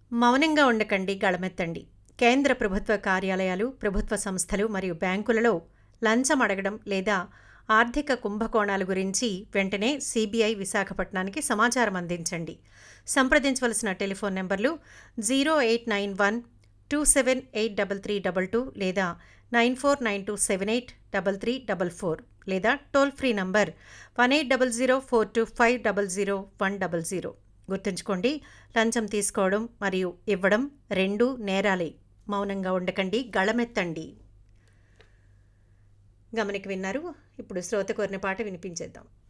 మౌనంగా ఉండకండి గళమెత్తండి కేంద్ర ప్రభుత్వ కార్యాలయాలు ప్రభుత్వ సంస్థలు మరియు బ్యాంకులలో లంచం అడగడం లేదా ఆర్థిక కుంభకోణాల గురించి వెంటనే సిబిఐ విశాఖపట్నానికి సమాచారం అందించండి సంప్రదించవలసిన టెలిఫోన్ నెంబర్లు zero eight nine one two seven eight double three double two లేదా nine four nine two seven eight double three double four లేదా toll free number one eight double zero four two five double zero one double zero గుర్తుంచుకోండి లంచం తీసుకోవడం మరియు ఇవ్వడం రెండూ నేరాలే మౌనంగా ఉండకండి గళమెత్తండి గమనిక విన్నారు ఇప్పుడు శ్రోత కోరిన పాట వినిపించేద్దాం